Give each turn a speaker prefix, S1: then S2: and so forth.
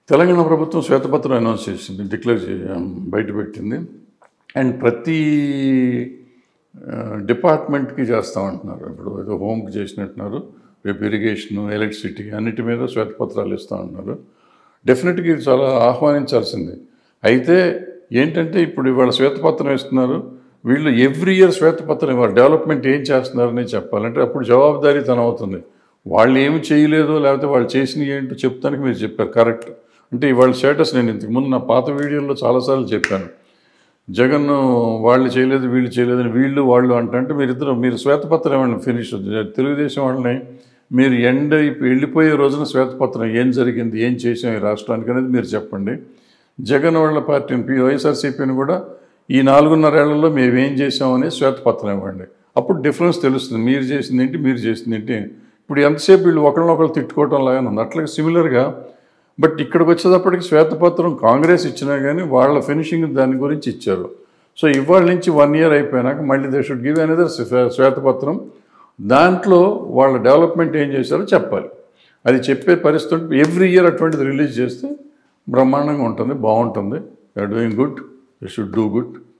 S1: తెలంగాణ ప్రభుత్వం శ్వేతపత్రం అనౌన్స్ చేసింది డిక్లేర్ చే బయటపెట్టింది అండ్ ప్రతి డిపార్ట్మెంట్కి చేస్తామంటున్నారు ఇప్పుడు ఏదో హోమ్కి చేసినట్టున్నారు రేపు ఇరిగేషన్ ఎలక్ట్రిసిటీ అన్నిటి మీద శ్వేతపత్రాలు ఇస్తా ఉంటున్నారు డెఫినెట్గా ఇది చాలా ఆహ్వానించాల్సింది అయితే ఏంటంటే ఇప్పుడు ఇవాళ శ్వేతపత్రం ఇస్తున్నారు వీళ్ళు ఎవ్రీ ఇయర్ శ్వేతపత్రం ఇవ్వాలి డెవలప్మెంట్ ఏం చేస్తున్నారని చెప్పాలంటే అప్పుడు జవాబుదారీతనం అవుతుంది వాళ్ళు ఏమి చేయలేదు లేకపోతే వాళ్ళు చేసినవి ఏంటో చెప్తానికి మీరు చెప్పారు కరెక్ట్ అంటే ఇవాళ స్టేటస్ నేను ఇంతకు ముందు నా పాత వీడియోలో చాలాసార్లు చెప్పాను జగన్ వాళ్ళు చేయలేదు వీళ్ళు చేయలేదని వీళ్ళు వాళ్ళు అంటే మీరిద్దరు మీరు శ్వేతపత్రం ఇవ్వండి ఫినిష్ తెలుగుదేశం వాళ్ళని మీరు ఎండ్ అయిపోయి వెళ్ళిపోయే రోజున శ్వేతపత్రం ఏం జరిగింది ఏం చేసాం ఈ రాష్ట్రానికి అనేది మీరు చెప్పండి జగన్ వాళ్ళ పార్టీని పి వైఎస్ఆర్సీపీని కూడా ఈ నాలుగున్నరేళ్లలో మేము ఏం చేసామని శ్వేతపత్రం ఇవ్వండి అప్పుడు డిఫరెన్స్ తెలుస్తుంది మీరు చేసింది ఏంటి మీరు చేసింది ఏంటి ఇప్పుడు ఎంతసేపు వీళ్ళు ఒకరినొకరు తిట్టుకోవటం లాగానే ఉంది అట్లాగే సిమిలర్గా బట్ ఇక్కడికి వచ్చేటప్పటికి శ్వేతపత్రం కాంగ్రెస్ ఇచ్చినా కానీ వాళ్ళ ఫినిషింగ్ దాని గురించి ఇచ్చారు సో ఇవాళ నుంచి వన్ ఇయర్ అయిపోయినాక మళ్ళీ దే షుడ్ గివ్ అనేది శ్వేతపత్రం దాంట్లో వాళ్ళ డెవలప్మెంట్ ఏం చేశారో చెప్పాలి అది చెప్పే పరిస్థితి ఉంటే ఎవ్రీ ఇయర్ అటువంటిది రిలీజ్ చేస్తే బ్రహ్మాండంగా ఉంటుంది బాగుంటుంది you are doing good you should do good